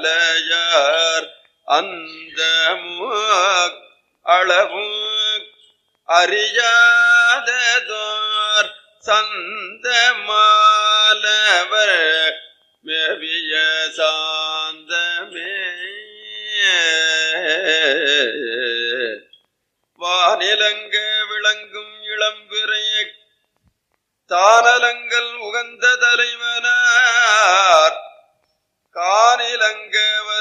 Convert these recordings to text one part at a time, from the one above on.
மலையார் அந்த அளவும் அறியாததோர் சந்த மாலவர் மேவிய சாந்தமே வானிலங்க விளங்கும் இளம்பிறைய தானலங்கள் உகந்த தலைவனார் காணிலங்க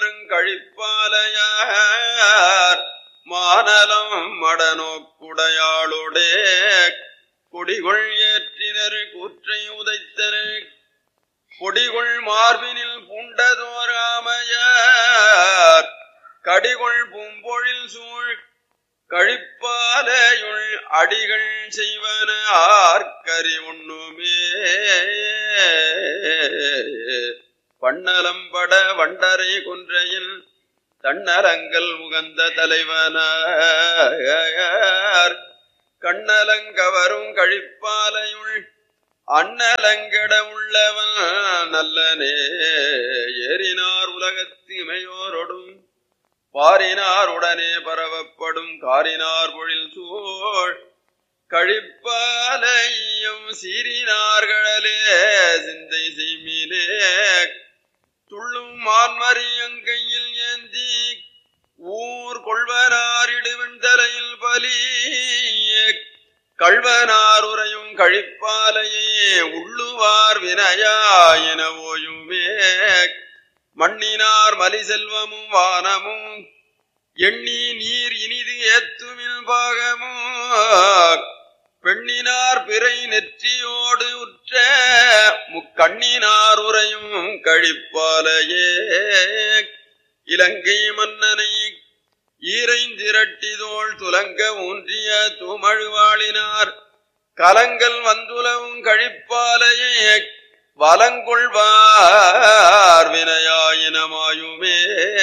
வருங்கழிப்பாலையார் மானலம் மடநோக்குடையாளுடே கொடிகொள் ஏற்றினர் கூற்றை உதைத்தனர் கொடிகொள் மார்பினில் பூண்டதோராமையார் கடிகொள் பூம்பொழில் சூழ் கழிப்பாலையுள் அடிகள் செய்வன ஆர்க்கறி உண்ணுமே பண்ணலம்பட வண்டரை குன்றையில் தன்னலங்கள் உகந்த தலைவனார் கண்ணலங்கவரும் கழிப்பாலையுள் அண்ணலங்கட உள்ளவன் நல்லனே ஏறினார் உலகத்து இமையோரொடும் பாரினார் உடனே பரவப்படும் காரினார் பொழில் சூழ் கழிப்பாலையும் சீரினார்களே சிந்தை செய்மினே துள்ளும் மான்மரியங்கையில் ஏந்தி ஊர் கொள்வனாரிடுவின் தலையில் பலி கள்வனார் உரையும் கழிப்பாலையே உள்ளுவார் வினையாயின ஓயுமே மண்ணினார் மலி செல்வமும் வானமும் எண்ணி நீர் இனிது ஏத்துமில் பாகமும் பெண்ணினார் பிறை நெற்றியோடு உற்ற முக்கண்ணினார் உரையும் கழிப்பாலையே இலங்கை மன்னனை ஈரைந்திரட்டிதோள் துலங்க ஊன்றிய தூமழுவாளினார் கலங்கள் வந்துலவும் கழிப்பாலையே வலங்கொள்வார் வினையாயினமாயுமே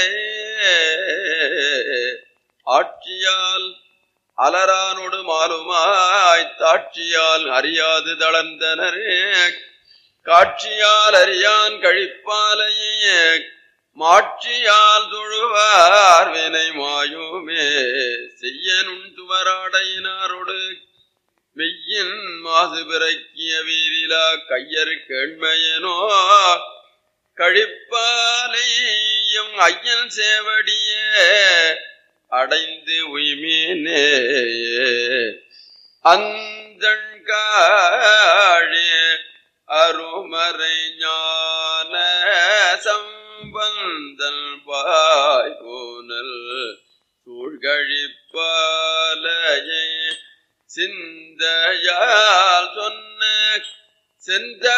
ஆட்சியால் அலரானொடு மாலுமாய் தாட்சியால் அறியாது தளர்ந்தனரே காட்சியால் அறியான் கழிப்பாலையே மாட்சியால் தொழுவார் வினை மாயுமே செய்யனும் துவராடையினாரோடு மெய்யின் மாசு பிறக்கிய வீரிலா கையர் கேண்மையனோ கழிப்பாலையும் ஐயன் சேவடிய அடைந்து உய்மீனே அந்தழ்காழே அருமறை ஞான சம்பந்தல் பாய் போனல் சூழ்கழிப்பாலையே சிந்தையால் சொன்ன செந்த